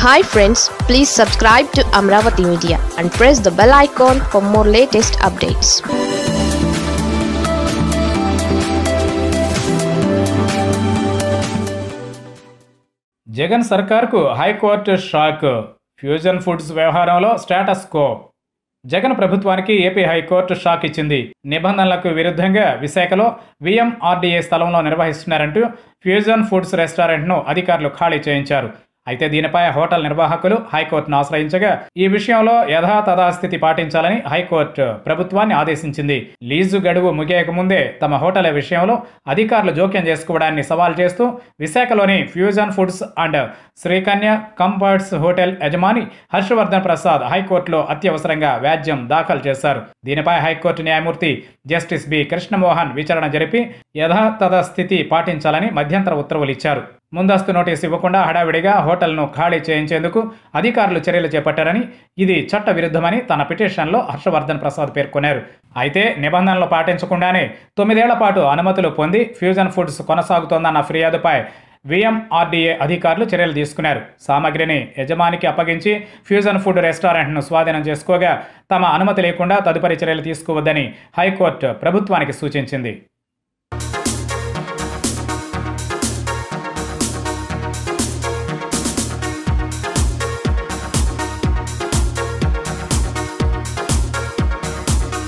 hi friends please subscribe to Amaravati media and press the bell icon for more latest updates Jagan సర్కార్కు high court shock fusion foods వ్యవహారంలో status quo Jagan ప్రభుత్వానికి AP high court shock ఇచ్చింది నిబంధనలకు విరుద్ధంగా విశాఖలో VMRDA స్థలంలో నిర్వహిస్తున్నారంటూ fusion foods రెస్టారెంట్ను అధికారులు ఖాళీ చేయించారు అయితే దీనిపై హోటల్ నిర్వాహకులు హైకోర్టును ఆశ్రయించగా ఈ విషయంలో యథాతథాస్థితి పాటించాలని హైకోర్టు ప్రభుత్వాన్ని ఆదేశించింది లీజు గడువు ముగియక ముందే తమ హోటల్ విషయంలో అధికారులు జోక్యం చేసుకోవడాన్ని సవాల్ చేస్తూ విశాఖలోని fusion foods and Srikanya comforts hotel యజమాని హర్షవర్ధన్ ప్రసాద్ హైకోర్టులో అత్యవసరంగా వ్యాజ్యం దాఖలు చేశారు దీనిపై హైకోర్టు న్యాయమూర్తి జస్టిస్ బి కృష్ణమోహన్ విచారణ జరిపి యథాతథ స్థితి పాటించాలని మధ్యంతర ఉత్తర్వులు ఇచ్చారు ముందస్తు నోటీసు ఇవ్వకుండా హడావిడిగా హోటల్ను ఖాళీ చేయించేందుకు అధికారులు చర్యలు చేపట్టారని ఇది చట్ట విరుద్ధమని తన పిటిషన్లో హర్షవర్ధన్ ప్రసాద్ పేర్కొన్నారు అయితే నిబంధనలు పాటించకుండానే తొమ్మిదేళ్ల పాటు అనుమతులు పొంది ఫ్యూజన్ ఫుడ్స్ కొనసాగుతోందన్న ఫిర్యాదుపై విఎంఆర్డీఏ అధికారులు చర్యలు తీసుకున్నారు సామగ్రిని యజమానికి అప్పగించి ఫ్యూజన్ ఫుడ్ రెస్టారెంట్ను స్వాధీనం చేసుకోగా తమ అనుమతి లేకుండా తదుపరి చర్యలు తీసుకోవద్దని హైకోర్టు ప్రభుత్వానికి సూచించింది